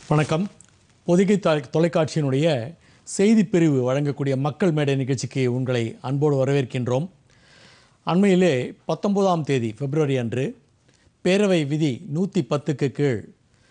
வணக்கம் பொதிகை தொலை தொலைக்காட்சியினுடைய செய்திப் பிரிவு வழங்கக்கூடிய மக்கள் மேடை நிகழ்ச்சிக்கு உங்களை அன்போடு வரவேற்கின்றோம் அண்மையிலே பத்தொன்பதாம் தேதி பிப்ரவரி அன்று பேரவை விதி நூற்றி பத்துக்கு கீழ்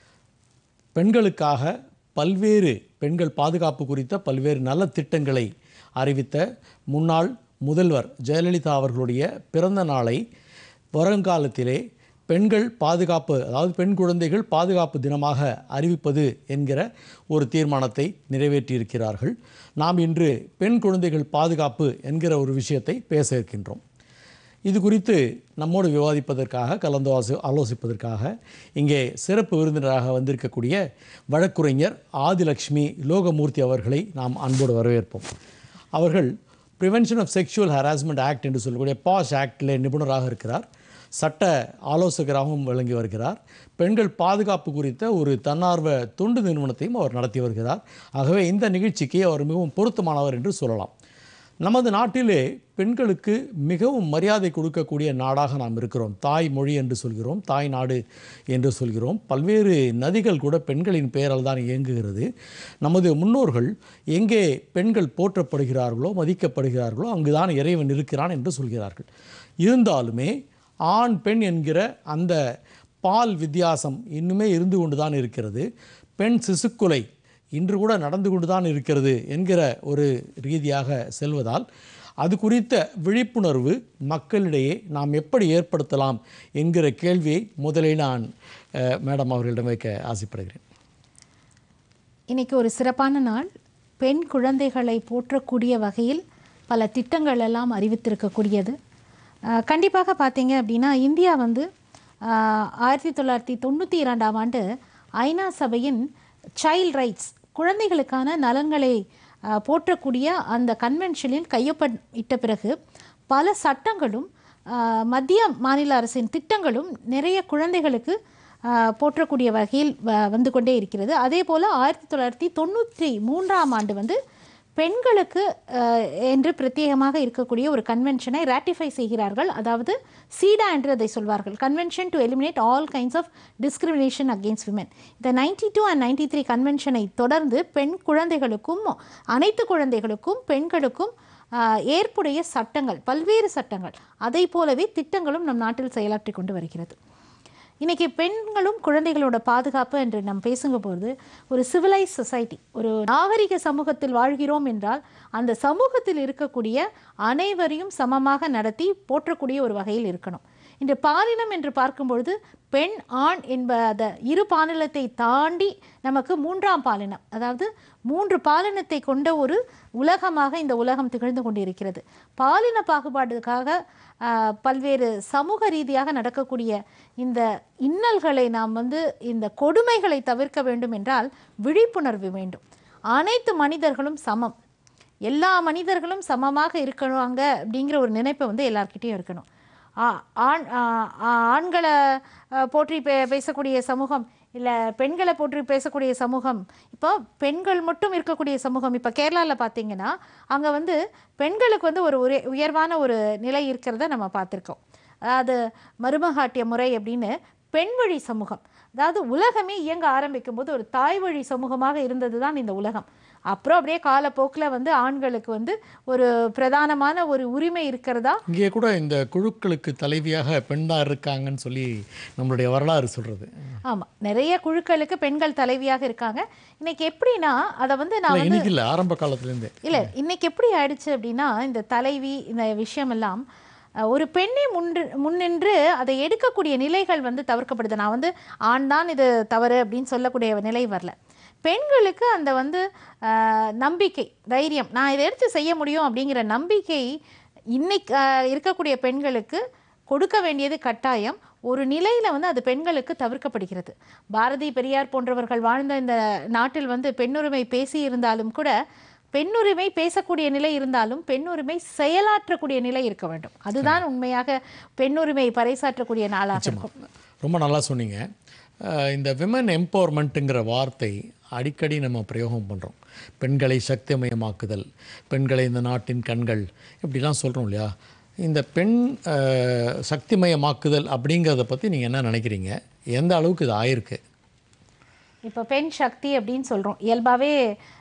பெண்களுக்காக பல்வேறு பெண்கள் பாதுகாப்பு குறித்த பல்வேறு நல்ல திட்டங்களை அறிவித்த முன்னாள் முதல்வர் ஜெயலலிதா அவர்களுடைய பிறந்த நாளை வருங்காலத்திலே பெண்கள் பாதுகாப்பு அதாவது பெண் குழந்தைகள் பாதுகாப்பு தினமாக அறிவிப்பது என்கிற ஒரு தீர்மானத்தை நிறைவேற்றியிருக்கிறார்கள் நாம் இன்று பெண் குழந்தைகள் பாதுகாப்பு என்கிற ஒரு விஷயத்தை பேச இருக்கின்றோம் இது குறித்து நம்மோடு விவாதிப்பதற்காக கலந்து ஆசோ- ஆலோசிப்பதற்காக இங்கே சிறப்பு விருந்தினராக வந்திருக்கக்கூடிய வழக்குரைஞர் ஆதிலக்ஷ்மி லோகமூர்த்தி அவர்களை நாம் அன்போடு வரவேற்போம் அவர்கள் prevention of sexual harassment act என்று சொல்லக்கூடிய பாஷ் ஆக்டில் நிபுணராக இருக்கிறார் சட்ட ஆலோசகராகவும் விளங்கி வருகிறார் பெண்கள் பாதுகாப்பு குறித்த ஒரு தன்னார்வ தொண்டு நிறுவனத்தையும் அவர் நடத்தி வருகிறார் ஆகவே இந்த நிகழ்ச்சிக்கு அவர் மிகவும் பொருத்தமானவர் என்று சொல்லலாம் நமது நாட்டிலே பெண்களுக்கு மிகவும் மரியாதை கொடுக்கக்கூடிய நாடாக நாம் இருக்கிறோம் தாய் மொழி என்று சொல்கிறோம் தாய் நாடு என்று சொல்கிறோம் பல்வேறு நதிகள் கூட பெண்களின் பெயரால் தான் இயங்குகிறது நமது முன்னோர்கள் எங்கே பெண்கள் போற்றப்படுகிறார்களோ மதிக்கப்படுகிறார்களோ அங்குதான் இறைவன் இருக்கிறான் என்று சொல்கிறார்கள் இருந்தாலுமே ஆண் பெண் என்கிற அந்த பால் வித்தியாசம் இன்னுமே இருந்து கொண்டு தான் இருக்கிறது பெண் சிசுக்குலை இன்று கூட நடந்து கொண்டு தான் இருக்கிறது என்கிற ஒரு ரீதியாக செல்வதால் அது குறித்த விழிப்புணர்வு மக்களிடையே நாம் எப்படி ஏற்படுத்தலாம் என்கிற கேள்வியை முதலில் நான் அஹ், மேடம் அவர்களிடம் வைக்க ஆசைப்படுகிறேன் இன்னைக்கு ஒரு சிறப்பான நாள் பெண் குழந்தைகளை போற்றக்கூடிய வகையில் பல திட்டங்கள் எல்லாம் அறிவித்திருக்கக்கூடியது அஹ், கண்டிப்பாக பார்த்தீங்க அப்படின்னா இந்தியா வந்து அஹ், ஆயிரத்தி தொள்ளாயிரத்தி தொண்ணூற்றி இரண்டாம் ஆண்டு ஐநா சபையின் சைல்ட் ரைட்ஸ் குழந்தைகளுக்கான நலன்களை அஹ், போற்றக்கூடிய அந்த கன்வென்ஷனில் கையொப்பமிட்ட பிறகு பல சட்டங்களும் அஹ், மத்திய மாநில அரசின் திட்டங்களும் நிறைய குழந்தைகளுக்கு ஆஹ் போற்றக்கூடிய வகையில் வ- வந்து கொண்டே இருக்கிறது அதே போல் ஆயிரத்தி தொள்ளாயிரத்தி தொண்ணூற்றி மூன்றாம் ஆண்டு வந்து பெண்களுக்கு ஆஹ், என்று பிரத்யேகமாக இருக்கக்கூடிய ஒரு கன்வென்ஷனை ராட்டிஃபை செய்கிறார்கள் அதாவது சீடா என்று அதை சொல்வார்கள் convention to eliminate all kinds of discrimination against women இந்த ninety two and ninety three கன்வென்ஷனை தொடர்ந்து பெண் குழந்தைகளுக்கும் அனைத்து குழந்தைகளுக்கும் பெண்களுக்கும் ஆஹ், ஏற்புடைய சட்டங்கள் பல்வேறு சட்டங்கள் அதை போலவே திட்டங்களும் நம் நாட்டில் செயலாற்றி கொண்டு வருகிறது இன்னைக்கு பெண்களும் குழந்தைகளோட பாதுகாப்பு என்று நாம் பேசுங்க போது ஒரு சிவிலைஸ் சொசைட்டி ஒரு நாகரிக சமூகத்தில் வாழ்கிறோம் என்றால் அந்த சமூகத்தில் இருக்கக்கூடிய அனைவரையும் சமமாக நடத்தி போற்றக்கூடிய ஒரு வகையில் இருக்கணும் இன்று பாலினம் என்று பார்க்கும்பொழுது பெண் ஆண் என்பத இரு பாலினத்தை தாண்டி நமக்கு மூன்றாம் பாலினம் அதாவது மூன்று பாலினத்தை கொண்ட ஒரு உலகமாக இந்த உலகம் திகழ்ந்து கொண்டிருக்கிறது பாலின பாகுபாடுக்காக ஆஹ், பல்வேறு சமூக ரீதியாக நடக்கக்கூடிய இந்த இன்னல்களை நாம் வந்து இந்த கொடுமைகளை தவிர்க்க வேண்டும் என்றால் விழிப்புணர்வு வேண்டும் அனைத்து மனிதர்களும் சமம் எல்லா மனிதர்களும் சமமாக இருக்கணுங்க அப்படிங்கிற ஒரு நினைப்பை வந்து எல்லார்கிட்டயும் இருக்கணும் ஆ- ஆண் ஆ- ஆ- ஆண்களை அஹ், போற்றி பே பேசக்கூடிய சமூகம் இல்லை பெண்களை போற்றி பேசக்கூடிய சமூகம் இப்போ பெண்கள் மட்டும் இருக்கக்கூடிய சமூகம் இப்போ கேரளாவில் பார்த்தீங்கன்னா அங்கே வந்து பெண்களுக்கு வந்து ஒரு உரிய- உயர்வான ஒரு நிலை இருக்கிறத நம்ம பார்த்துருக்கோம் அதாவது மருமகாட்டிய முறை அப்படின்னு பெண் வழி சமூகம் அதாவது உலகமே இயங்க ஆரம்பிக்கும் போது ஒரு தாய் வழி சமூகமாக இருந்தது தான் இந்த உலகம் அப்புறம் அப்படியே காலப்போக்கில் வந்து ஆண்களுக்கு வந்து ஒரு பிரதானமான ஒரு உரிமை இருக்கிறதா இங்கே கூட இந்த குழுக்களுக்கு தலைவியாக பெண் தான் இருக்காங்கன்னு சொல்லி நம்மளுடைய வரலாறு சொல்கிறது ஆமாம் நிறைய குழுக்களுக்கு பெண்கள் தலைவியாக இருக்காங்க இன்னைக்கு எப்படின்னா அதை வந்து நான் இல்லை இன்னைக்கு இல்லை ஆரம்ப காலத்துலேருந்தே இல்லை இன்னைக்கு எப்படி ஆயிடுச்சு அப்படின்னா இந்த தலைவி இந்த விஷயமெல்லாம் அஹ், ஒரு பெண்ணை முன்று முன்னின்று அதை எடுக்கக்கூடிய நிலைகள் வந்து தவிர்க்கப்படுது நான் வந்து ஆண் தான் இது தவறு அப்படின்னு சொல்லக்கூடிய நிலை வரல பெண்களுக்கு அந்த வந்து அஹ், நம்பிக்கை தைரியம் நான் இதை எடுத்து செய்ய முடியும் அப்படிங்கிற நம்பிக்கை இன்னைக்கு அஹ், இருக்கக்கூடிய பெண்களுக்கு கொடுக்க வேண்டியது கட்டாயம் ஒரு நிலையில் வந்து அது பெண்களுக்கு தவிர்க்கப்படுகிறது பாரதி பெரியார் போன்றவர்கள் வாழ்ந்த இந்த நாட்டில் வந்து பெண்ணுரிமை பேசி இருந்தாலும் கூட பெண்ணுரிமை பேசக்கூடிய நிலை இருந்தாலும் பெண்ணுரிமை செயலாற்றக்கூடிய நிலை இருக்க வேண்டும் அதுதான் உண்மையாக பெண்ணுரிமை பறைசாற்றக்கூடிய நாளாக இருக்கும் ரொம்ப நல்லா சொன்னீங்க அஹ் இந்த விமன் எம்பவர்மெண்ட்டுங்கிற வார்த்தை அடிக்கடி நம்ம பிரயோகம் பண்ணுறோம் பெண்களை சக்திமயமாக்குதல் பெண்களை இந்த நாட்டின் கண்கள் இப்படிலாம் சொல்கிறோம் இல்லையா இந்த பெண் அஹ், சக்திமயமாக்குதல் அப்படிங்கிறத பற்றி நீங்கள் என்ன நினைக்கிறீங்க எந்த அளவுக்கு இது ஆயிருக்கு இப்போ பெண் சக்தி அப்படின்னு சொல்கிறோம் இயல்பாகவே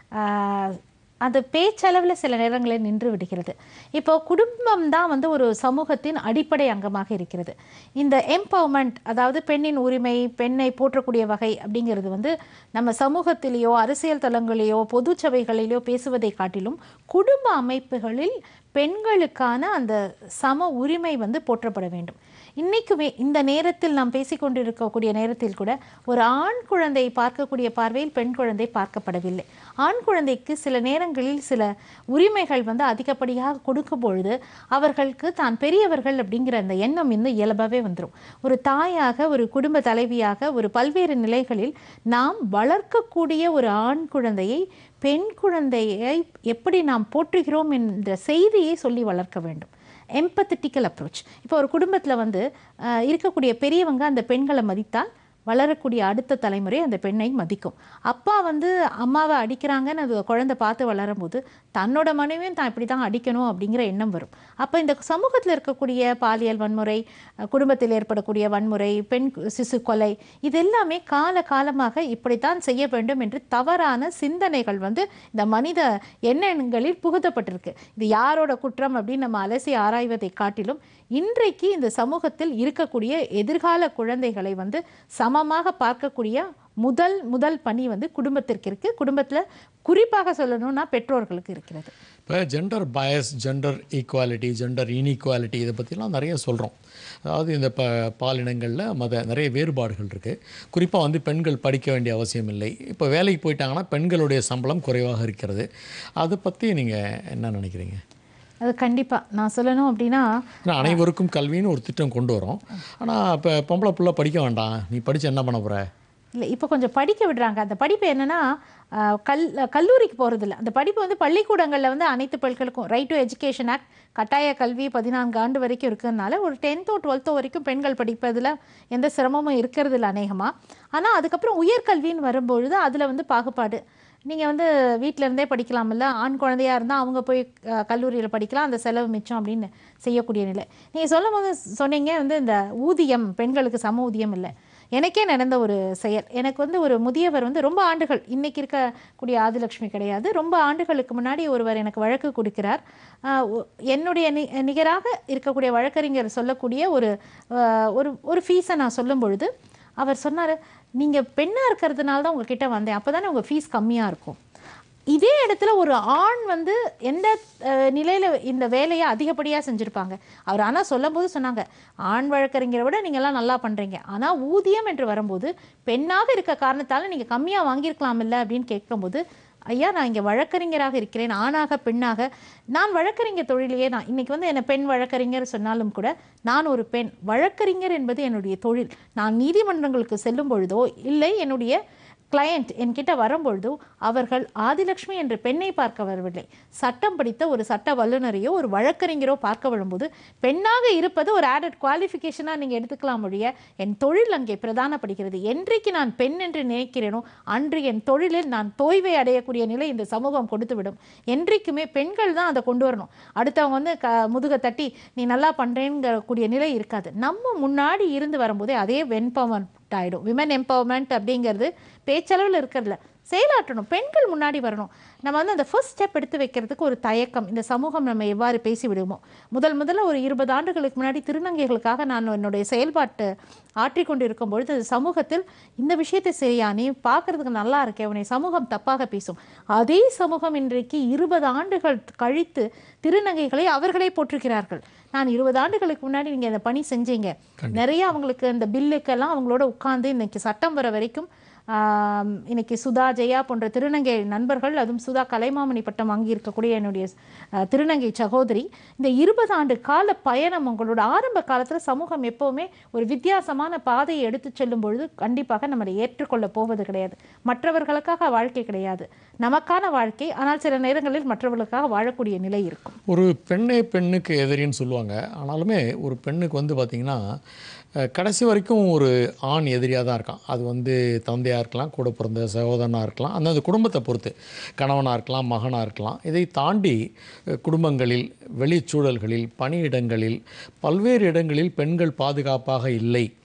அது பேச்சளவில் சில நேரங்களில் நின்று விடுகிறது இப்போ குடும்பம் தான் வந்து ஒரு சமூகத்தின் அடிப்படை அங்கமாக இருக்கிறது இந்த எம்பவர்மெண்ட் அதாவது பெண்ணின் உரிமை பெண்ணை போற்றக்கூடிய வகை அப்படிங்கிறது வந்து நம்ம சமூகத்திலேயோ அரசியல் தளங்களிலேயோ பொது சபைகளிலேயோ பேசுவதை காட்டிலும் குடும்ப அமைப்புகளில் பெண்களுக்கான அந்த சம உரிமை வந்து போற்றப்பட வேண்டும் இன்றைக்குமே இந்த நேரத்தில் நாம் பேசிக்கொண்டிருக்கக்கூடிய நேரத்தில் கூட ஒரு ஆண் குழந்தை பார்க்கக்கூடிய பார்வையில் பெண் குழந்தை பார்க்கப்படவில்லை ஆண் குழந்தைக்கு சில நேரங்களில் சில உரிமைகள் வந்து அதிகப்படியாக கொடுக்கும் பொழுது அவர்களுக்கு தான் பெரியவர்கள் அப்படிங்கிற அந்த எண்ணம் இன்னும் இயல்பாகவே வந்துடும் ஒரு தாயாக ஒரு குடும்ப தலைவியாக ஒரு பல்வேறு நிலைகளில் நாம் வளர்க்கக்கூடிய ஒரு ஆண் குழந்தையை பெண் குழந்தையை எப்படி நாம் போற்றுகிறோம் என்ற செய்தியை சொல்லி வளர்க்க வேண்டும் எம்பத்தட்டிக்கல் அப்ரோச் இப்போ ஒரு குடும்பத்தில் வந்து அஹ், இருக்கக்கூடிய பெரியவங்க அந்த பெண்களை மதித்தால் வளரக்கூடிய அடுத்த தலைமுறை அந்த பெண்ணை மதிக்கும் அப்பா வந்து அம்மாவை அடிக்கிறாங்கன்னு அது குழந்தை பார்த்து வளரும்போது தன்னோட மனைவியும் தான் இப்படி தான் அடிக்கணும் அப்படிங்கிற எண்ணம் வரும் அப்போ இந்த சமூகத்தில் இருக்கக்கூடிய பாலியல் வன்முறை அஹ், குடும்பத்தில் ஏற்படக்கூடிய வன்முறை பெண் கு- சிசு கொலை இது எல்லாமே கால காலமாக இப்படித்தான் செய்ய வேண்டும் என்று தவறான சிந்தனைகள் வந்து இந்த மனித எண்ணங்களில் புகுத்தப்பட்டிருக்கு இது யாரோட குற்றம் அப்படின்னு நம்ம அலசி ஆராய்வதை காட்டிலும் இன்றைக்கு இந்த சமூகத்தில் இருக்கக்கூடிய எதிர்கால குழந்தைகளை வந்து சமமாக பார்க்கக்கூடிய முதல் முதல் பணி வந்து குடும்பத்திற்கு இருக்கு குடும்பத்தில் குறிப்பாக சொல்லணும்னா பெற்றோர்களுக்கு இருக்கிறது இப்போ gender bias gender equality gender inequality இதை பற்றிலாம் நிறைய சொல்கிறோம் அதாவது இந்த ப பாலினங்களில் மத நிறைய வேறுபாடுகள் இருக்குது குறிப்பாக வந்து பெண்கள் படிக்க வேண்டிய அவசியம் இல்லை இப்போ வேலைக்கு போயிட்டாங்கன்னா பெண்களுடைய சம்பளம் குறைவாக இருக்கிறது அதை பற்றி நீங்கள் என்ன நினைக்கிறீங்க அது கண்டிப்பாக நான் சொல்லணும் அப்படின்னா ஏன்னா அனைவருக்கும் கல்வின்னு ஒரு திட்டம் கொண்டு வரோம் ஆனால் இப்போ பொம்பளை புள்ள படிக்க வேண்டாம் நீ படித்து என்ன பண்ண போகிற இல்லை இப்போ கொஞ்சம் படிக்க விடுறாங்க அந்த படிப்பு என்னன்னா ஆஹ், கல் கல்லூரிக்கு போகிறதில்ல அந்த படிப்பு வந்து பள்ளிக்கூடங்களில் வந்து அனைத்து பெண்களுக்கும் ரைட் டு எஜுகேஷன் ஆக்ட் கட்டாய கல்வி பதினான்கு ஆண்டு வரைக்கும் இருக்கிறதுனால ஒரு டென்த்தோ டுவெல்த்தோ வரைக்கும் பெண்கள் படிப்பதில் எந்த சிரமமும் இருக்கிறது இல்லை அநேகமாக ஆனால் அதுக்கப்புறம் உயர்கல்வின்னு வரும்பொழுது அதில் வந்து பாகுபாடு நீங்கள் வந்து வீட்டில இருந்தே படிக்கலாம்ல ஆண் குழந்தையா இருந்தால் அவங்க போய் கல்லூரியில் படிக்கலாம் அந்த செலவு மிச்சம் அப்படின்னு செய்யக்கூடிய நிலை நீங்கள் சொல்லும் போது சொன்னீங்க வந்து இந்த ஊதியம் பெண்களுக்கு சம ஊதியம் இல்லை எனக்கே நடந்த ஒரு செயல் எனக்கு வந்து ஒரு முதியவர் வந்து ரொம்ப ஆண்டுகள் இன்னைக்கு இருக்கக்கூடிய ஆதிலட்சுமி கிடையாது ரொம்ப ஆண்டுகளுக்கு முன்னாடி ஒருவர் எனக்கு வழக்கு கொடுக்கிறார் ஆஹ் ஒ- என்னுடைய நி நிகராக இருக்கக்கூடிய வழக்கறிஞர் சொல்லக்கூடிய ஒரு ஆஹ் ஒரு ஒரு ஃபீஸை நான் சொல்லும் பொழுது அவர் சொன்னார் நீங்கள் பெண்ணாக இருக்கிறதுனால தான் உங்ககிட்ட வந்தேன் அப்போ தானே உங்கள் ஃபீஸ் கம்மியாக இருக்கும் இதே இடத்துல ஒரு ஆண் வந்து எந்த நிலையில் இந்த வேலையை அதிகப்படியாக செஞ்சுருப்பாங்க அவர் ஆனால் சொல்லும்போது சொன்னாங்க ஆண் வழக்கறிஞரை விட நீங்கள்லாம் நல்லா பண்ணுறீங்க ஆனால் ஊதியம் என்று வரும்போது பெண்ணாக இருக்க காரணத்தால் நீங்கள் கம்மியாக வாங்கியிருக்கலாம் இல்லை அப்படின்னு கேட்கும்போது ஐயா நான் இங்கே வழக்கறிஞராக இருக்கிறேன் ஆணாக பெண்ணாக நான் வழக்கறிஞர் தொழிலையே தான் இன்னைக்கு வந்து என்னை பெண் வழக்கறிஞர் சொன்னாலும் கூட நான் ஒரு பெண் வழக்கறிஞர் என்பது என்னுடைய தொழில் நான் நீதிமன்றங்களுக்கு செல்லும் பொழுதோ இல்லை என்னுடைய கிளையண்ட் என்கிட்ட வரும்பொழுது அவர்கள் ஆதிலட்சுமி என்ற பெண்ணை பார்க்க வரவில்லை சட்டம் படித்த ஒரு சட்ட வல்லுநரையோ ஒரு வழக்கறிஞரோ பார்க்க வரும்போது பெண்ணாக இருப்பது ஒரு ஆடட் குவாலிஃபிகேஷனாக நீங்கள் எடுத்துக்கலாம் ஒழிய என் தொழில் அங்கே பிரதானப்படுகிறது என்றைக்கு நான் பெண் என்று நினைக்கிறேனோ அன்று என் தொழிலில் நான் தோய்வை அடையக்கூடிய நிலை இந்த சமூகம் கொடுத்துவிடும் என்றைக்குமே பெண்கள் தான் அதை கொண்டு வரணும் அடுத்தவங்க வந்து க முதுகை தட்டி நீ நல்லா பண்ணுறேங்கிற கூடிய நிலை இருக்காது நம்ம முன்னாடி இருந்து வரும்போதே அதே வெண்பவன் ஆகிடும் விமன் எம்பவர்மெண்ட் அப்படிங்கிறது பேச்சளவில் இருக்கிறதுல செயலாற்றணும் பெண்கள் முன்னாடி வரணும் நம்ம வந்து அந்த ஃபர்ஸ்ட் ஸ்டெப் எடுத்து வைக்கிறதுக்கு ஒரு தயக்கம் இந்த சமூகம் நம்ம எவ்வாறு பேசி விடுமோ முதல் முதல்ல ஒரு இருபது ஆண்டுகளுக்கு முன்னாடி திருநங்கைகளுக்காக நான் என்னுடைய செயல்பாட்டு ஆற்றிக்கொண்டு இருக்கும் பொழுது அது சமூகத்தில் இந்த விஷயத்தை சரியா நீ பார்க்கறதுக்கு நல்லா இருக்கே உன்னை சமூகம் தப்பாக பேசும் அதே சமூகம் இன்றைக்கு இருபது ஆண்டுகள் கழித்து திருநங்கைகளை அவர்களே போற்றுகிறார்கள் நான் இருபது ஆண்டுகளுக்கு முன்னாடி நீங்கள் இந்த பணி செஞ்சீங்க நிறைய அவங்களுக்கு இந்த பில்லுக்கெல்லாம் அவங்களோட உட்கார்ந்து இன்னைக்கு சட்டம் வர வரைக்கும் ஆம், இன்னைக்கு சுதா ஜெயா போன்ற திருநங்கை நண்பர்கள் அதுவும் சுதா கலைமாமணி பட்டம் வாங்கி இருக்கக்கூடிய என்னுடைய அஹ், திருநங்கை சகோதரி இந்த இருபது ஆண்டு கால பயணம் உங்களோட ஆரம்ப காலத்தில் சமூகம் எப்போவுமே ஒரு வித்தியாசமான பாதையை எடுத்து செல்லும் பொழுது கண்டிப்பாக நம்மளை ஏற்றுக்கொள்ள போவது கிடையாது மற்றவர்களுக்காக வாழ்க்கை கிடையாது நமக்கான வாழ்க்கை ஆனால் சில நேரங்களில் மற்றவர்களுக்காக வாழக்கூடிய நிலை இருக்கும் ஒரு பெண்ணே பெண்ணுக்கு எதிரின்னு சொல்லுவாங்க ஆனாலுமே ஒரு பெண்ணுக்கு வந்து பார்த்திங்கன்னா அஹ், கடைசி வரைக்கும் ஒரு ஆண் எதிரியாக தான் இருக்கான் அது வந்து தந்தையாக இருக்கலாம் கூட பிறந்த சகோதரனாக இருக்கலாம் அந்தந்த குடும்பத்தை பொறுத்து கணவனாக இருக்கலாம் மகனாக இருக்கலாம் இதை தாண்டி அஹ், குடும்பங்களில் வெளிச்சூழல்களில் பணியிடங்களில் பல்வேறு இடங்களில் பெண்கள் பாதுகாப்பாக இல்லை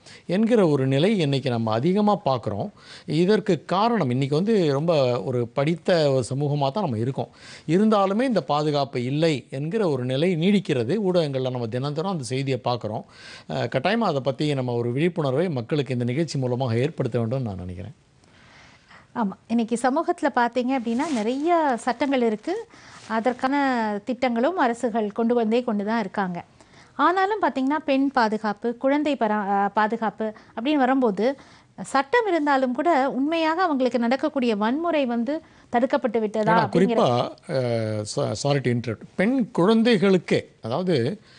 என்கிற ஒரு நிலை இன்றைக்கி நம்ம அதிகமாக பார்க்குறோம் இதற்கு காரணம் இன்றைக்கி வந்து ரொம்ப ஒரு படித்த ஒரு சமூகமாக தான் நம்ம இருக்கோம் இருந்தாலுமே இந்த பாதுகாப்பு இல்லை என்கிற ஒரு நிலை நீடிக்கிறது ஊடகங்களில் நம்ம தினந்தோறும் அந்த செய்தியை பார்க்குறோம் கட்டாயமாக அதை பற்றி நம்ம ஒரு விழிப்புணர்வை மக்களுக்கு இந்த நிகழ்ச்சி மூலமாக ஏற்படுத்த வேண்டும் நான் நினைக்கிறேன் ஆமாம் இன்னைக்கு சமூகத்தில் பார்த்தீங்க அப்படின்னா நிறைய சட்டங்கள் இருக்குது அதற்கான திட்டங்களும் அரசுகள் கொண்டு வந்தே கொண்டு தான் இருக்காங்க ஆனாலும் பார்த்தீங்கன்னா பெண் பாதுகாப்பு குழந்தை பரா அஹ் பாதுகாப்பு அப்படின்னு வரும்போது சட்டம் இருந்தாலும் கூட உண்மையாக அவங்களுக்கு நடக்கக்கூடிய வன்முறை வந்து தடுக்கப்பட்டு விட்டதா அப்படிங்கிற குறிப்பாக சாரி டு இன்டரப்ட் பெண் குழந்தைகளுக்கே அதாவது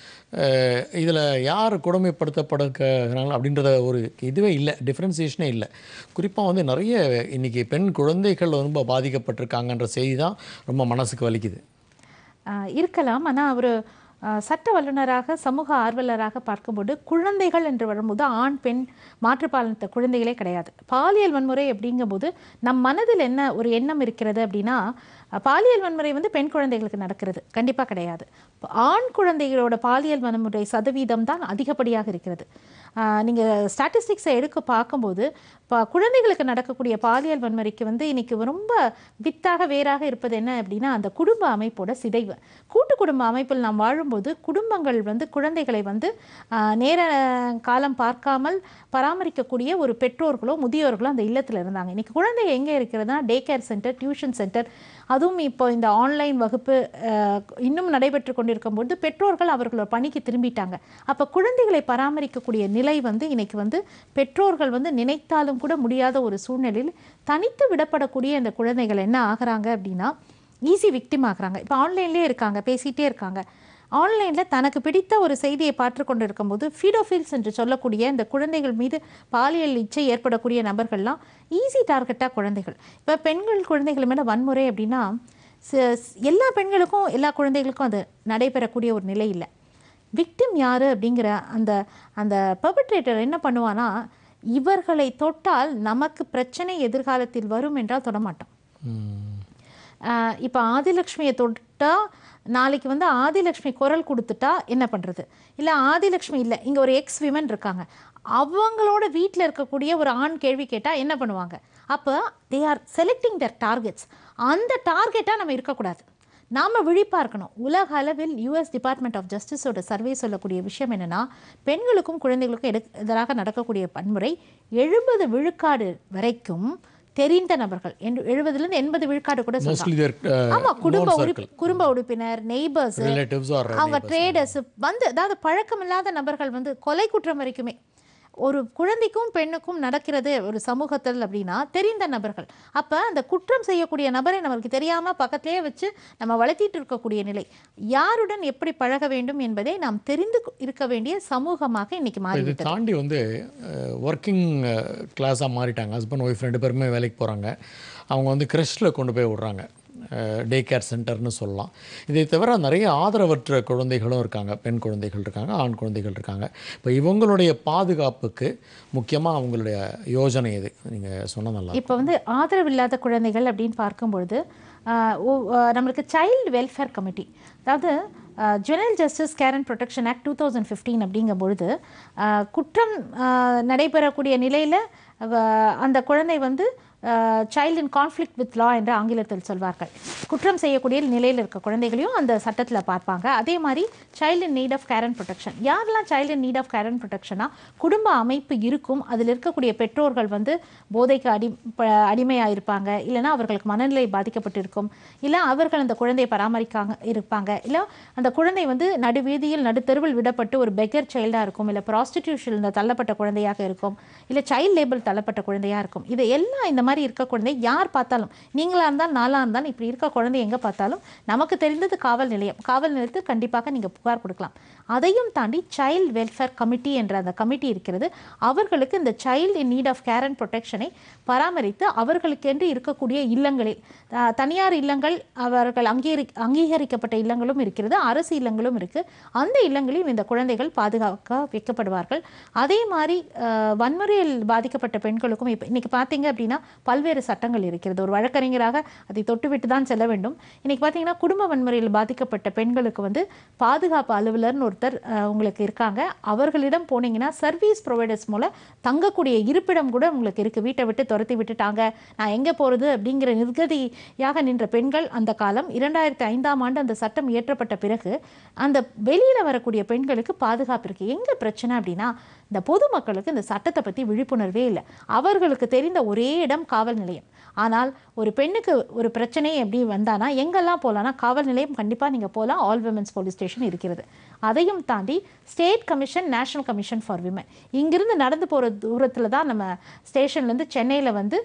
இதில் யார் கொடுமைப்படுத்தப்படுகிறாங்க அப்படின்றத ஒரு இதுவே இல்லை டிஃப்ரென்சியேஷனே இல்லை குறிப்பாக வந்து நிறைய இன்றைக்கி பெண் குழந்தைகள் ரொம்ப பாதிக்கப்பட்டிருக்காங்கன்ற செய்தி தான் ரொம்ப மனசுக்கு வலிக்குது ஆஹ் இருக்கலாம் ஆனால் அவர் சட்ட வல்லுநராக சமூக ஆர்வலராக பார்க்கும்போது குழந்தைகள் என்று வரும்போது ஆண் பெண் மாற்றுப்பாலினத்த குழந்தைகளே கிடையாது பாலியல் வன்முறை அப்படிங்கும்போது நம் மனதில் என்ன ஒரு எண்ணம் இருக்கிறது அப்படின்னா அஹ், பாலியல் வன்முறை வந்து பெண் குழந்தைகளுக்கு நடக்கிறது கண்டிப்பாக கிடையாது ஆண் குழந்தைகளோட பாலியல் வன்முறை சதவீதம் தான் அதிகப்படியாக இருக்கிறது நீங்கள் ஸ்டாட்டிஸ்டிக்ஸை எடுக்க பார்க்கும்போது இப்போ குழந்தைகளுக்கு நடக்கக்கூடிய பாலியல் வன்முறைக்கு வந்து இன்னைக்கு ரொம்ப வித்தாக வேறாக இருப்பது என்ன அப்படின்னா அந்த குடும்ப அமைப்போட சிதைவு கூட்டு குடும்ப அமைப்பில் நாம் வாழும்போது குடும்பங்கள் வந்து குழந்தைகளை வந்து ஆஹ், நேர காலம் பார்க்காமல் பராமரிக்கக்கூடிய ஒரு பெற்றோர்களோ முதியோர்களோ அந்த இல்லத்தில் இருந்தாங்க இன்னைக்கு குழந்தை எங்கே இருக்கிறதுனா day care centre tuition centre அதுவும் இப்போ இந்த ஆன்லைன் வகுப்பு ஆஹ், இன்னும் நடைபெற்று கொண்டிருக்கும்போது பெற்றோர்கள் அவர்களோட பணிக்கு திரும்பிட்டாங்க அப்போ குழந்தைகளை பராமரிக்கக்கூடிய நிலை வந்து இன்னைக்கு வந்து பெற்றோர்கள் வந்து நினைத்தாலும் கூட முடியாத ஒரு சூழ்நிலையில் தனித்து விடப்படக்கூடிய இந்த குழந்தைகள் என்ன ஆகுறாங்க அப்படின்னா ஈஸி விக்டிம் ஆகுறாங்க இப்போ ஆன்லைன்லேயே இருக்காங்க பேசிகிட்டே இருக்காங்க ஆன்லைனில் தனக்கு பிடித்த ஒரு செய்தியை பார்த்து கொண்டு இருக்கும்போது ஃபீடோஃபில்ஸ் என்று சொல்லக்கூடிய இந்த குழந்தைகள் மீது பாலியல் இச்சை ஏற்படக்கூடிய நபர்கள்லாம் ஈஸி டார்கெட்டாக குழந்தைகள் இப்போ பெண்கள் குழந்தைகள் மேலே வன்முறை அப்படின்னா ச- ஸ்- எல்லா பெண்களுக்கும் எல்லா குழந்தைகளுக்கும் அது நடைபெறக்கூடிய ஒரு நிலை இல்லை விக்டிம் யார் அப்படிங்கிற அந்த அந்த பெர்பட்ரேட்டர் என்ன பண்ணுவானா இவர்களை தொட்டால் நமக்கு பிரச்சனை எதிர்காலத்தில் வரும் என்றால் தொடமாட்டான் இப்போ ஆதிலக்ஷ்மியை தொட்டா நாளைக்கு வந்து ஆதிலக்ஷ்மி குரல் கொடுத்துட்டா என்ன பண்ணுறது இல்லை ஆதிலக்ஷ்மி இல்லை இங்கே ஒரு எக்ஸ் விமன் இருக்காங்க அவங்களோட வீட்டில் இருக்கக்கூடிய ஒரு ஆண் கேள்வி கேட்டால் என்ன பண்ணுவாங்க அப்போ they are selecting their targets அந்த டார்கெட்டாக நம்ம இருக்கக்கூடாது நாம் விழிப்பாக இருக்கணும் உலக அளவில் யூஎஸ் டிபார்ட்மெண்ட் ஆஃப் ஜஸ்டிஸோட சர்வே சொல்லக்கூடிய விஷயம் என்னென்னா பெண்களுக்கும் குழந்தைகளுக்கும் எடு எதிராக நடக்கக்கூடிய வன்முறை எழுபது விழுக்காடு வரைக்கும் தெரிந்த நபர்கள் எழுபதுலேருந்து எண்பது விழுக்காடு கூட சொல்லலாம் மோஸ்ட்லி தேர் ஆமா குடும்ப உறுப்பி குடும்ப உறுப்பினர் நெய்பர்ஸ் ரிலேட்டிவ்ஸ் ஆர் அவங்க ட்ரேடர்ஸ் வந்து அதாவது பழக்கமில்லாத நபர்கள் வந்து கொலை குற்றம் வரைக்குமே ஒரு குழந்தைக்கும் பெண்ணுக்கும் நடக்கிறது ஒரு சமூகத்தில் அப்படின்னா தெரிந்த நபர்கள் அப்போ அந்த குற்றம் செய்யக்கூடிய நபரை நமக்கு தெரியாமல் பக்கத்திலே வச்சு நம்ம வளர்த்திட்டு இருக்கக்கூடிய நிலை யாருடன் எப்படி பழக வேண்டும் என்பதை நாம் தெரிந்து இருக்க வேண்டிய சமூகமாக இன்னைக்கு இது மாறிவிட்டது தாண்டி வந்து ஒர்க்கிங் கிளாஸாக மாறிட்டாங்க ஹஸ்பண்ட் ஒய்ஃப் ரெண்டு பேருமே வேலைக்கு போகிறாங்க அவங்க வந்து க்ரெஷ்டில் கொண்டு போய் விடுறாங்க டே கேர் சென்டர்னு சொல்லலாம் இதை தவிர நிறைய ஆதரவற்ற குழந்தைகளும் இருக்காங்க பெண் குழந்தைகள் இருக்காங்க ஆண் குழந்தைகள் இருக்காங்க இப்போ இவங்களுடைய பாதுகாப்புக்கு முக்கியமாக அவங்களுடைய யோஜனை இது நீங்கள் சொன்ன நல்லா இப்போ வந்து ஆதரவில்லாத குழந்தைகள் அப்படின்னு பார்க்கும்பொழுது ஆஹ், ஒ- ஆஹ், நம்மளுக்கு சைல்டு வெல்ஃபேர் கமிட்டி அதாவது juvenile justice care and protection act two thousand fifteen அப்படிங்கும் பொழுது ஆஹ், குற்றம் ஆஹ், நடைபெறக்கூடிய நிலையில் அந்த குழந்தை வந்து child in conflict with law என்று ஆங்கிலத்தில் சொல்வார்கள் குற்றம் செய்யக்கூடிய நிலையில் இருக்க குழந்தைகளையும் அந்த சட்டத்தில் பார்ப்பாங்க அதே மாதிரி child in need of care and protection யாரெல்லாம் child in need of care and ப்ரொடெக்ஷனா குடும்ப அமைப்பு இருக்கும் அதில் இருக்கக்கூடிய பெற்றோர்கள் வந்து போதைக்கு அடி ப- அடிமையாக இருப்பாங்க இல்லைன்னா அவர்களுக்கு மனநிலை பாதிக்கப்பட்டிருக்கும் இல்லை அவர்கள் அந்த குழந்தையை பராமரிக்காங்க இருப்பாங்க இல்லை அந்த குழந்தை வந்து நடுவீதியில் நடுத்தெருவில் விடப்பட்டு ஒரு பெக்கர் சைல்டாக இருக்கும் இல்லை ப்ராஸ்டிடியூஷன் தள்ளப்பட்ட குழந்தையாக இருக்கும் இல்லை சைல்ட் லேபிள் தள்ளப்பட்ட குழந்தையாக இருக்கும் இது எல்லாம் இந்த மாதிரி இருக்க குழந்தை யார் பார்த்தாலும் நீங்களாக இருந்தால் நாளாக இருந்தாலும் இப்படி இருக்க குழந்தை எங்கே பார்த்தாலும் நமக்கு தெரிந்தது காவல் நிலையம் காவல் நிலையத்தில் கண்டிப்பாக நீங்கள் புகார் கொடுக்கலாம் அதையும் தாண்டி சைல்ட் வெல்ஃபேர் கமிட்டி என்ற அந்த கமிட்டி இருக்கிறது அவர்களுக்கு இந்த child in need of care and ப்ரொடெக்ஷனை பராமரித்து அவர்களுக்கென்று இருக்கக்கூடிய இல்லங்களில் அஹ், தனியார் இல்லங்கள் அவர்கள் அங்கீகரி அங்கீகரிக்கப்பட்ட இல்லங்களும் இருக்கிறது அரசு இல்லங்களும் இருக்குது அந்த இல்லங்களில் இந்த குழந்தைகள் பாதுகாக்க வைக்கப்படுவார்கள் அதே மாதிரி அஹ், வன்முறையில் பாதிக்கப்பட்ட பெண்களுக்கும் இப்போ இன்றைக்கி பார்த்தீங்க அப்படின்னா பல்வேறு சட்டங்கள் இருக்கிறது ஒரு வழக்கறிஞராக அதை தொட்டுவிட்டு தான் செல்ல வேண்டும் இன்னைக்கு பார்த்தீங்கன்னா குடும்ப வன்முறையில் பாதிக்கப்பட்ட பெண்களுக்கு வந்து பாதுகாப்பு அலுவலர்னு ஒருத்தர் அஹ், உங்களுக்கு இருக்காங்க அவர்களிடம் போனீங்கன்னா சர்வீஸ் ப்ரொவைடர்ஸ் மூலம் தங்கக்கூடிய இருப்பிடம் கூட உங்களுக்கு இருக்குது வீட்டை விட்டு துரத்தி விட்டுட்டாங்க நான் எங்கே போகிறது அப்படிங்கிற நிர்கதியாக நின்ற பெண்கள் அந்த காலம் இரண்டாயிரத்தி ஐந்தாம் ஆண்டு அந்த சட்டம் இயற்றப்பட்ட பிறகு அந்த வெளியில் வரக்கூடிய பெண்களுக்கு பாதுகாப்பு இருக்குது எங்கே பிரச்சனை அப்படின்னா இந்த பொதுமக்களுக்கு இந்த சட்டத்தை பற்றி விழிப்புணர்வே இல்லை அவர்களுக்கு தெரிந்த ஒரே இடம் காவல் நிலையம் ஆனால் ஒரு பெண்ணுக்கு ஒரு பிரச்சனை எப்படி வந்தானா எங்கெல்லாம் போகலான்னா காவல் நிலையம் கண்டிப்பாக நீங்கள் போகலாம் ஆல் விமன்ஸ் போலீஸ் ஸ்டேஷன் இருக்கிறது அதையும் தாண்டி state commission national commission for women இங்கிருந்து நடந்து போகிற தூரத்தில் தான் நம்ம ஸ்டேஷன்லேருந்து சென்னையில் வந்து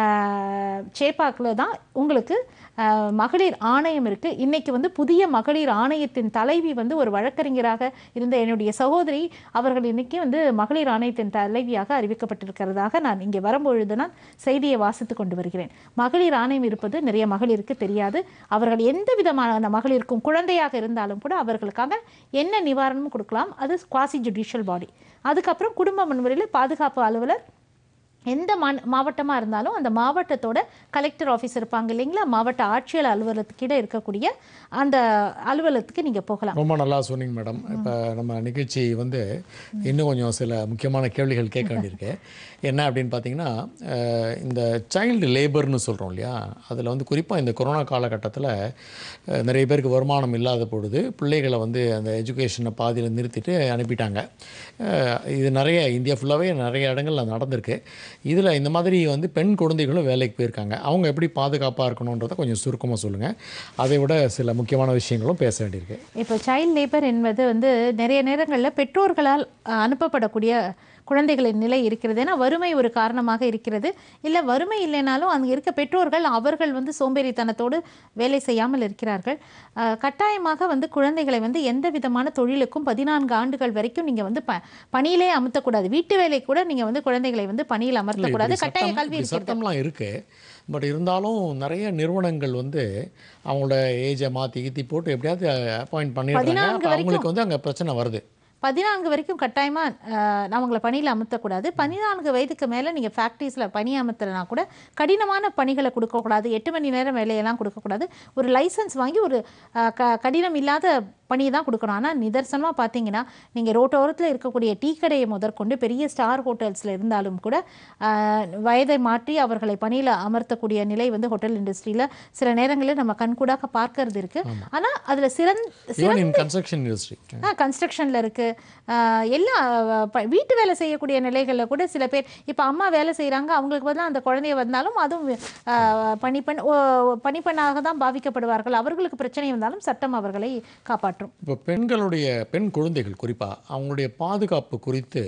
சேப்பாக்கில் தான் உங்களுக்கு ஆஹ், மகளிர் ஆணையம் இருக்குது இன்றைக்கி வந்து புதிய மகளிர் ஆணையத்தின் தலைவி வந்து ஒரு வழக்கறிஞராக இருந்த என்னுடைய சகோதரி அவர்கள் இன்னைக்கு வந்து மகளிர் ஆணையத்தின் தலைவியாக அறிவிக்கப்பட்டிருக்கிறதாக நான் இங்கே வரும்பொழுது நான் செய்தியை வாசித்து கொண்டு வருகிறேன் மகளிர் ஆணையம் இருப்பது நிறைய மகளிருக்கு தெரியாது அவர்கள் எந்த விதமான மகளிருக்கும் குழந்தையாக இருந்தாலும் கூட அவர்களுக்காக என்ன நிவாரணமும் கொடுக்கலாம் அது குவாசி ஜுடிஷியல் பாடி அதுக்கப்புறம் குடும்ப வன்முறையில் பாதுகாப்பு அலுவலர் எந்த மா மாவட்டமாக இருந்தாலும் அந்த மாவட்டத்தோட கலெக்டர் ஆஃபீஸ் இருப்பாங்க இல்லைங்களா மாவட்ட ஆட்சியர் அலுவலகத்துக்கிட்ட இருக்கக்கூடிய அந்த அலுவலகத்துக்கு நீங்கள் போகலாம் ரொம்ப நல்லா சொன்னீங்க மேடம் இப்போ நம்ம நிகழ்ச்சி வந்து இன்னும் கொஞ்சம் சில முக்கியமான கேள்விகள் கேட்க வேண்டியிருக்கு என்ன அப்படின்னு பார்த்தீங்கன்னா அஹ், இந்த சைல்டு லேபர்னு சொல்கிறோம் இல்லையா அதில் வந்து குறிப்பாக இந்த கொரோனா காலகட்டத்தில் அஹ், நிறைய பேருக்கு வருமானம் இல்லாத பொழுது பிள்ளைகளை வந்து அந்த எஜுகேஷனை பாதியில் நிறுத்திட்டு அனுப்பிட்டாங்க அஹ், இது நிறைய இந்தியா ஃபுல்லாகவே நிறைய இடங்கள்ல நடந்திருக்கு இதில் இந்த மாதிரி வந்து பெண் குழந்தைகளும் வேலைக்கு போயிருக்காங்க அவங்க எப்படி பாதுகாப்பாக இருக்கணுன்றதை கொஞ்சம் சுருக்கமாக சொல்லுங்கள் அதை விட சில முக்கியமான விஷயங்களும் பேச வேண்டியிருக்கு இப்போ சைல்ட் லேபர் என்பது வந்து நிறைய நேரங்களில் பெற்றோர்களால் அஹ், அனுப்பப்படக்கூடிய குழந்தைகளின் நிலை இருக்கிறது ஏன்னா வறுமை ஒரு காரணமாக இருக்கிறது இல்லை வறுமை இல்லைனாலும் அங்கே இருக்க பெற்றோர்கள் அவர்கள் வந்து சோம்பேறித்தனத்தோடு வேலை செய்யாமல் இருக்கிறார்கள் அஹ், கட்டாயமாக வந்து குழந்தைகளை வந்து எந்த விதமான தொழிலுக்கும் பதினான்கு ஆண்டுகள் வரைக்கும் நீங்கள் வந்து ப பணியிலே அமர்த்தக்கூடாது வீட்டு வேலை கூட நீங்கள் வந்து குழந்தைகளை வந்து பணியில் அமர்த்தக்கூடாது இப்படி கட்டாய சட்டம் கல்வி இப்படி இருக்கிறது சட்டம்லாம் இருக்குது பட் இருந்தாலும் நிறைய நிறுவனங்கள் வந்து அவங்களோட ஏஜை மாற்றி கீத்தி போட்டு எப்படியாவது அப்பாயிண்ட் பண்ணிடுறாங்க பதினான்கு அப்போ அவங்களுக்கு வந்து அங்கே பிரச்சனை வருது பதினான்கு வரைக்கும் கட்டாயமாக அவங்கள பணியில் அமர்த்தக்கூடாது பதினான்கு வயதுக்கு மேலே நீங்கள் ஃபேக்ட்ரிஸில் பணி அமர்த்தலைனா கூட கடினமான பணிகளை கொடுக்கக்கூடாது எட்டு மணி நேரம் வேலையெல்லாம் கொடுக்கக்கூடாது ஒரு லைசன்ஸ் வாங்கி ஒரு அஹ், க கடினம் இல்லாத பணியை தான் கொடுக்கணும் ஆனால் நிதர்சனமாக பார்த்தீங்கன்னா நீங்கள் ரோட்டோரத்தில் இருக்கக்கூடிய டீ கடையை முதற்கொண்டு பெரிய ஸ்டார் ஹோட்டல்ஸில் இருந்தாலும் கூட அஹ், வயதை மாற்றி அவர்களை பணியில் அமர்த்தக்கூடிய நிலை வந்து ஹோட்டல் இண்டஸ்ட்ரியில் சில நேரங்களில் நம்ம கண்கூடாக பார்க்கறது இருக்குது ஆனால் அதில் சிறந்த ஈவன் இன் கன்ஸ்ட்ரக்ஷன் இண்டஸ்ட்ரி கன்ஸ்ட்ரக்ஷனில் இருக்குது எல்லா அஹ், ப- வீட்டு வேலை செய்யக்கூடிய நிலைகளில் கூட சில பேர் இப்போ அம்மா வேலை செய்கிறாங்க அவங்களுக்கு பதிலாக அந்த குழந்தைய வந்தாலும் அதுவும் அஹ், பணிப்பெண் ஓ- பணிப்பெண்ணாக தான் பாவிக்கப்படுவார்கள் அவர்களுக்கு பிரச்சனை வந்தாலும் சட்டம் அவர்களை காப்பாற்றும் இப்போ பெண்களுடைய பெண் குழந்தைகள் குறிப்பாக அவங்களுடைய பாதுகாப்பு குறித்து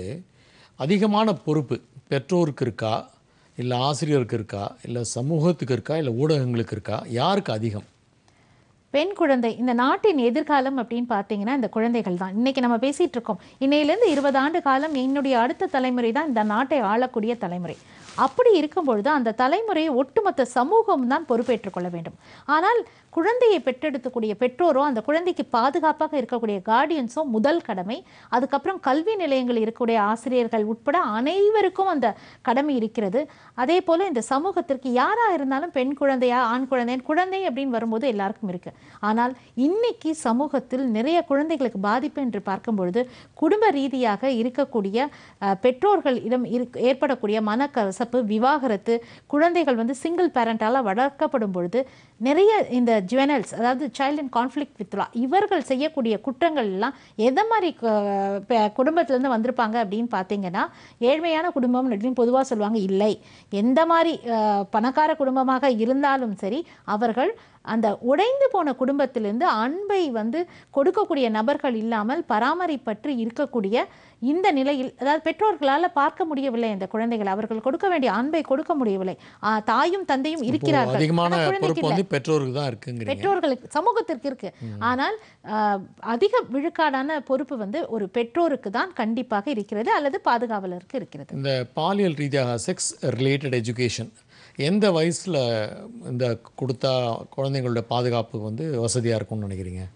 அதிகமான பொறுப்பு பெற்றோருக்கு இருக்கா இல்லை ஆசிரியருக்கு இருக்கா இல்லை சமூகத்துக்கு இருக்கா இல்லை ஊடகங்களுக்கு இருக்கா யாருக்கு அதிகம் பெண் குழந்தை இந்த நாட்டின் எதிர்காலம் அப்படின்னு பார்த்தீங்கன்னா இந்த குழந்தைகள் தான் இன்னைக்கு நம்ம பேசிட்டு இருக்கோம் இன்னையிலேருந்து இருபது ஆண்டு காலம் என்னுடைய அடுத்த தலைமுறை தான் இந்த நாட்டை ஆளக்கூடிய தலைமுறை அப்படி இருக்கும் பொழுது அந்த தலைமுறையை ஒட்டுமொத்த சமூகம் தான் பொறுப்பேற்றுக் கொள்ள வேண்டும் ஆனால் குழந்தையை பெற்றெடுக்கக்கூடிய பெற்றோரோ அந்த குழந்தைக்கு பாதுகாப்பாக இருக்கக்கூடிய கார்டியன்ஸோ முதல் கடமை அதுக்கப்புறம் கல்வி நிலையங்கள் இருக்கக்கூடிய ஆசிரியர்கள் உட்பட அனைவருக்கும் அந்த கடமை இருக்கிறது அதே போல் இந்த சமூகத்திற்கு யாராக இருந்தாலும் பெண் குழந்தையா ஆண் குழந்தை குழந்தை அப்படின்னு வரும்போது எல்லாருக்கும் இருக்கு ஆனால் இன்னைக்கு சமூகத்தில் நிறைய குழந்தைகளுக்கு பாதிப்பு என்று பார்க்கும் பொழுது குடும்ப ரீதியாக இருக்கக்கூடிய அஹ், பெற்றோர்களிடம் இருக் ஏற்படக்கூடிய மனக்கசப்பு விவாகரத்து குழந்தைகள் வந்து சிங்கிள் பேரண்டால் வளர்க்கப்படும் பொழுது நிறைய இந்த ஜுவனல்ஸ் அதாவது child and conflict with law இவர்கள் செய்யக்கூடிய குற்றங்கள் எல்லாம் எந்த மாதிரி கு- பெ- குடும்பத்திலேருந்து வந்திருப்பாங்க அப்படின்னு பார்த்தீங்கன்னா ஏழ்மையான குடும்பம் அப்படின்னு பொதுவாக சொல்லுவாங்க இல்லை எந்த மாதிரி அஹ், பணக்கார குடும்பமாக இருந்தாலும் சரி அவர்கள் அந்த உடைந்து போன குடும்பத்திலிருந்து அன்பை வந்து கொடுக்கக்கூடிய நபர்கள் இல்லாமல் பராமரிப்பற்று இருக்கக்கூடிய இந்த நிலையில் அதாவது பெற்றோர்களால் பார்க்க முடியவில்லை இந்த குழந்தைகள் அவர்கள் கொடுக்க வேண்டிய அன்பை கொடுக்க முடியவில்லை ஆ, தாயும் தந்தையும் இருக்கிறார்கள் அதிகமான ஆனா குழந்தைக்கு பொறுப்பு இல்லை. வந்து பெற்றோருக்கு தான் இருக்குங்கிறீங்க பெற்றோர்களுக்கு சமூகத்திற்கு இருக்கு ஆனால் ஆஹ், அதிக விழுக்காடான பொறுப்பு வந்து ஒரு பெற்றோருக்கு தான் கண்டிப்பாக இருக்கிறது அல்லது பாதுகாவலருக்கு இருக்கிறது இந்த பாலியல் ரீதியாக செக்ஸ் ரிலேட்டட் எஜுகேஷன் எந்த வயசில் இந்த கொடுத்தா குழந்தைங்களோட பாதுகாப்பு வந்து வசதியாக இருக்கும்னு நினைக்கிறீங்க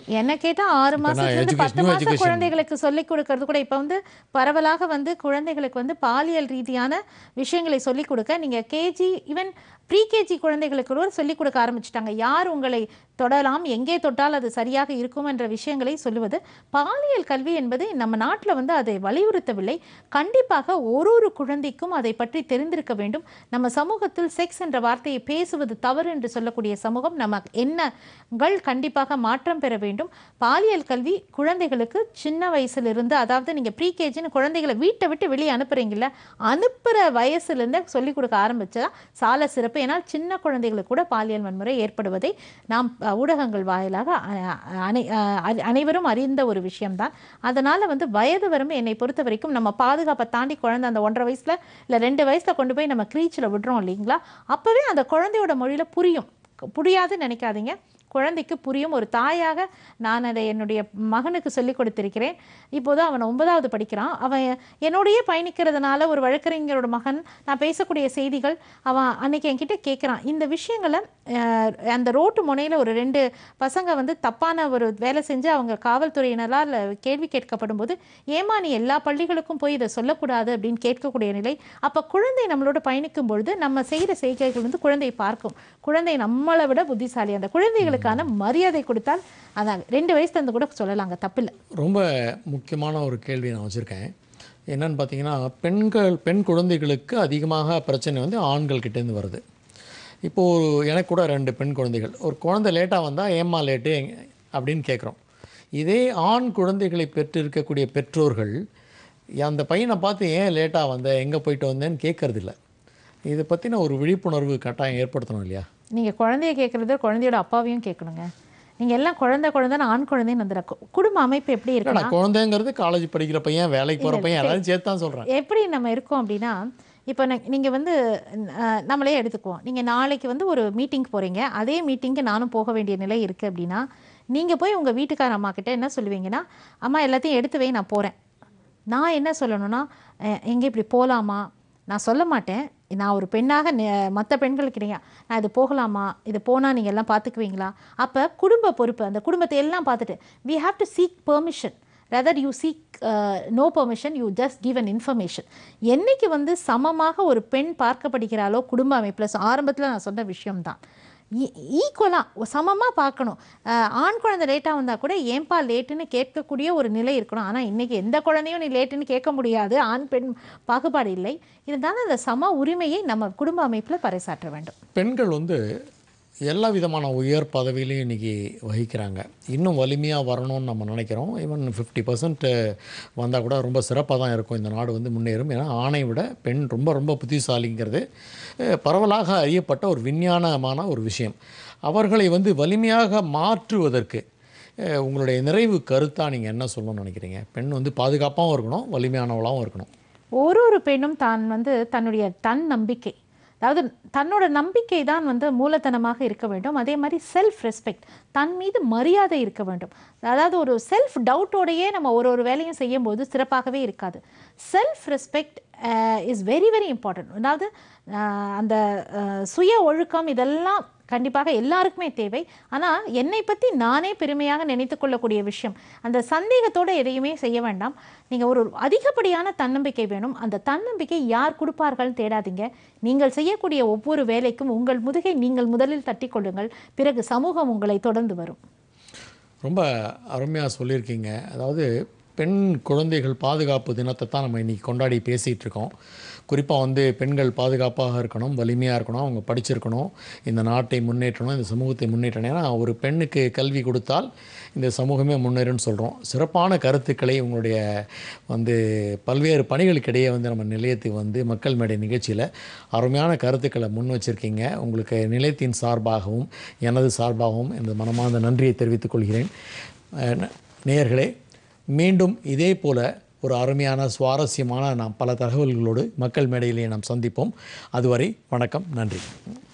என்ன கேட்டா ஆறு மாசத்துல இருந்து education, பத்து new மாச education. குழந்தைகளுக்கு சொல்லிக் கொடுக்கறது கூட இப்ப வந்து பரவலாக வந்து குழந்தைகளுக்கு வந்து பாலியல் ரீதியான விஷயங்களை சொல்லிக் கொடுக்க நீங்க கேஜி ஈவன் ப்ரீகேஜி குழந்தைகளுக்கு கூட சொல்லிக் கொடுக்க ஆரம்பிச்சிட்டாங்க யார் உங்களை தொடலாம் எங்கே தொட்டால் அது சரியாக இருக்கும் என்ற விஷயங்களை சொல்லுவது பாலியல் கல்வி என்பது நம்ம நாட்டில் வந்து அதை வலியுறுத்தவில்லை கண்டிப்பாக ஒரு ஒரு குழந்தைக்கும் அதை பற்றி தெரிந்திருக்க வேண்டும் நம்ம சமூகத்தில் செக்ஸ் என்ற வார்த்தையை பேசுவது தவறு என்று சொல்லக்கூடிய சமூகம் நம்ம எண்ணங்கள் கண்டிப்பாக மாற்றம் பெற வேண்டும் பாலியல் கல்வி குழந்தைகளுக்கு சின்ன வயசுலேருந்து அதாவது நீங்கள் ப்ரீகேஜின்னு குழந்தைகளை வீட்டை விட்டு வெளியே அனுப்புறீங்கல்ல அனுப்புகிற வயசுலேருந்து சொல்லிக் கொடுக்க ஆரம்பிச்சா சால சிறப்பு ஏன்னா சின்ன குழந்தைகளுக்கு கூட பாலியல் வன்முறை ஏற்படுவதை நாம் அஹ், ஊடகங்கள் வாயிலாக அஹ், அனை அஹ், அறி- அனைவரும் அறிந்த ஒரு விஷயம்தான் அதனால் வந்து வயது வரம்பு என்னை பொறுத்த வரைக்கும் நம்ம பாதுகாப்பை தாண்டி குழந்தை அந்த ஒன்றரை வயசில் இல்லை ரெண்டு வயசில் கொண்டு போய் நம்ம க்ரீச்சில் விடுறோம் இல்லைங்களா அப்போவே அந்த குழந்தையோட மொழியில் புரியும் புரியாதுன்னு நினைக்காதீங்க குழந்தைக்கு புரியும் ஒரு தாயாக நான் அதை என்னுடைய மகனுக்கு சொல்லிக் கொடுத்திருக்கிறேன் இப்போது அவன் ஒன்பதாவது படிக்கிறான் அவன் என்னோடயே பயணிக்கிறதுனால ஒரு வழக்கறிஞரோட மகன் நான் பேசக்கூடிய செய்திகள் அவன் அன்னைக்கு என்கிட்ட கேட்குறான் இந்த விஷயங்களை அஹ், அந்த ரோட்டு முனையில் ஒரு ரெண்டு பசங்க வந்து தப்பான ஒரு வேலை செஞ்சு அவங்க காவல்துறையினரால் கேள்வி கேட்கப்படும் போது ஏமா நீ எல்லா பள்ளிகளுக்கும் போய் இதை சொல்லக்கூடாது அப்படின்னு கேட்கக்கூடிய நிலை அப்போ குழந்தை நம்மளோட பயணிக்கும் பொழுது நம்ம செய்கிற செய்கைகள் வந்து குழந்தை பார்க்கும் குழந்தை நம்மளை விட புத்திசாலி அந்த குழந்தைகளுக்கான மரியாதை கொடுத்தால் அதான் ரெண்டு வயசு தந்து கூட சொல்லலாங்க தப்பில்லை ரொம்ப முக்கியமான ஒரு கேள்வி நான் வச்சுருக்கேன் என்னன்னு பார்த்தீங்கன்னா பெண்கள் பெண் குழந்தைகளுக்கு அதிகமாக பிரச்சனை வந்து ஆண்கள் கிட்டேருந்து வருது இப்போது எனக்கு கூட ரெண்டு பெண் குழந்தைகள் ஒரு குழந்தை லேட்டாக வந்தால் ஏம்மா லேட்டு அப்படின்னு கேட்குறோம் இதே ஆண் குழந்தைகளை பெற்றிருக்கக்கூடிய பெற்றோர்கள் அந்த பையனை பார்த்து ஏன் லேட்டாக வந்த எங்கே போயிட்டு வந்தேன்னு கேட்கறதில்ல இதை பற்றின ஒரு விழிப்புணர்வு கட்டாயம் ஏற்படுத்தணும் இல்லையா நீங்கள் குழந்தைய கேட்குறது குழந்தையோட அப்பாவையும் கேட்கணுங்க நீங்கள் எல்லாம் குழந்தை குழந்தைன்னு ஆண் குழந்தைன்னு வந்துட குடும்ப அமைப்பு எப்படி இல்லை இருக்குன்னா நான் குழந்தைங்கிறது காலேஜ் படிக்கிற பையன் வேலைக்கு போகிற பையன் எல்லாரும் சேர்த்து தான் சொல்கிறேன் எப்படி நம்ம இருக்கோம் அப்படின்னா இப்போ நீங்கள் வந்து அஹ், நம்மளே எடுத்துக்குவோம் நீங்கள் நாளைக்கு வந்து ஒரு மீட்டிங் போகிறீங்க அதே மீட்டிங்க்கு நானும் போக வேண்டிய நிலை இருக்குது அப்படின்னா நீங்கள் போய் உங்கள் வீட்டுக்கார அம்மா கிட்ட என்ன சொல்லுவீங்கன்னா அம்மா எல்லாத்தையும் எடுத்து வை நான் போகிறேன் நான் என்ன சொல்லணும்னா எங்கே இப்படி போகலாமா நான் சொல்ல மாட்டேன் நான் ஒரு பெண்ணாக மற்ற பெண்களுக்கிடையே நான் இது போகலாமா இது போனால் நீங்கள் எல்லாம் பார்த்துக்குவீங்களா அப்போ குடும்ப பொறுப்பு அந்த குடும்பத்தை எல்லாம் பார்த்துட்டு we have to seek permission rather you seek uh, no permission you just give an information என்னைக்கு வந்து சமமாக ஒரு பெண் பார்க்கப்படுகிறாளோ குடும்ப அமைப்பில் ஆரம்பத்தில் நான் சொன்ன விஷயம்தான் ஈக்குவலாக சமமாக பார்க்கணும் அஹ், ஆண் குழந்தை லேட்டாக வந்தால் கூட ஏன்பா லேட்டுன்னு கேட்கக்கூடிய ஒரு நிலை இருக்கணும் ஆனால் இன்றைக்கி எந்த குழந்தையும் நீ லேட்டுன்னு கேட்க முடியாது ஆண் பெண் பாகுபாடு இல்லை இருந்தாலும் அந்த சம உரிமையை நம்ம குடும்ப அமைப்பில் பறைசாற்ற வேண்டும் பெண்கள் வந்து எல்லா விதமான உயர் பதவியிலையும் இன்றைக்கி வகிக்கிறாங்க இன்னும் வலிமையாக வரணும்னு நம்ம நினைக்கிறோம் ஈவன் ஃபிஃப்டி பர்சன்ட் வந்தால் கூட ரொம்ப சிறப்பாக தான் இருக்கும் இந்த நாடு வந்து முன்னேறும் ஏன்னா ஆணை விட பெண் ரொம்ப ரொம்ப புத்திசாலிங்கிறது அஹ், பரவலாக அறியப்பட்ட ஒரு விஞ்ஞானமான ஒரு விஷயம் அவர்களை வந்து வலிமையாக மாற்றுவதற்கு அஹ், உங்களுடைய நிறைவு கருத்தாக நீங்கள் என்ன சொல்லணும்னு நினைக்கிறீங்க பெண் வந்து பாதுகாப்பாகவும் இருக்கணும் வலிமையானவளாகவும் இருக்கணும் ஒரு ஒரு பெண்ணும் தான் வந்து தன்னுடைய தன் நம்பிக்கை அதாவது தன்னோட நம்பிக்கை தான் வந்து மூலதனமாக இருக்க வேண்டும் அதே மாதிரி செல்ஃப் ரெஸ்பெக்ட் தன் மீது மரியாதை இருக்க வேண்டும் அதாவது ஒரு செல்ஃப் டவுட்டோடையே நம்ம ஒரு ஒரு வேலையும் செய்யும்போது சிறப்பாகவே இருக்காது self respect is very very important அதாவது அஹ், அந்த அஹ், சுய ஒழுக்கம் இதெல்லாம் கண்டிப்பாக எல்லாருக்குமே தேவை ஆனால் என்னை பற்றி நானே பெருமையாக நினைத்து கொள்ளக்கூடிய விஷயம் அந்த சந்தேகத்தோடு எதையுமே செய்ய வேண்டாம் நீங்கள் ஒரு அதிகப்படியான தன்னம்பிக்கை வேணும் அந்த தன்னம்பிக்கை யார் கொடுப்பார்கள் தேடாதீங்க நீங்கள் செய்யக்கூடிய ஒவ்வொரு வேலைக்கும் உங்கள் முதுகை நீங்கள் முதலில் தட்டி கொள்ளுங்கள் பிறகு சமூகம் உங்களை தொடர்ந்து வரும் ரொம்ப அருமையாக சொல்லியிருக்கீங்க அதாவது பெண் குழந்தைகள் பாதுகாப்பு தினத்தை தான் நம்ம இன்றைக்கி கொண்டாடி பேசிகிட்டு இருக்கோம் குறிப்பாக வந்து பெண்கள் பாதுகாப்பாக இருக்கணும் வலிமையாக இருக்கணும் அவங்க படிச்சிருக்கணும் இந்த நாட்டை முன்னேற்றணும் இந்த சமூகத்தை முன்னேற்றணும் ஏன்னா ஒரு பெண்ணுக்கு கல்வி கொடுத்தால் இந்த சமூகமே முன்னேறும்னு சொல்கிறோம் சிறப்பான கருத்துக்களை உங்களுடைய வந்து பல்வேறு பணிகளுக்கிடையே வந்து நம்ம நிலையத்துக்கு வந்து மக்கள் மேடை நிகழ்ச்சியில் அருமையான கருத்துக்களை முன் வச்சிருக்கீங்க உங்களுக்கு நிலையத்தின் சார்பாகவும் எனது சார்பாகவும் எனது மனமார்ந்த நன்றியை தெரிவித்துக் கொள்கிறேன் அஹ் ந- நேயர்களே மீண்டும் இதே போல ஒரு அருமையான சுவாரஸ்யமான நாம் பல தகவல்களோடு மக்கள் மேடையிலே நாம் சந்திப்போம் அதுவரை வணக்கம் நன்றி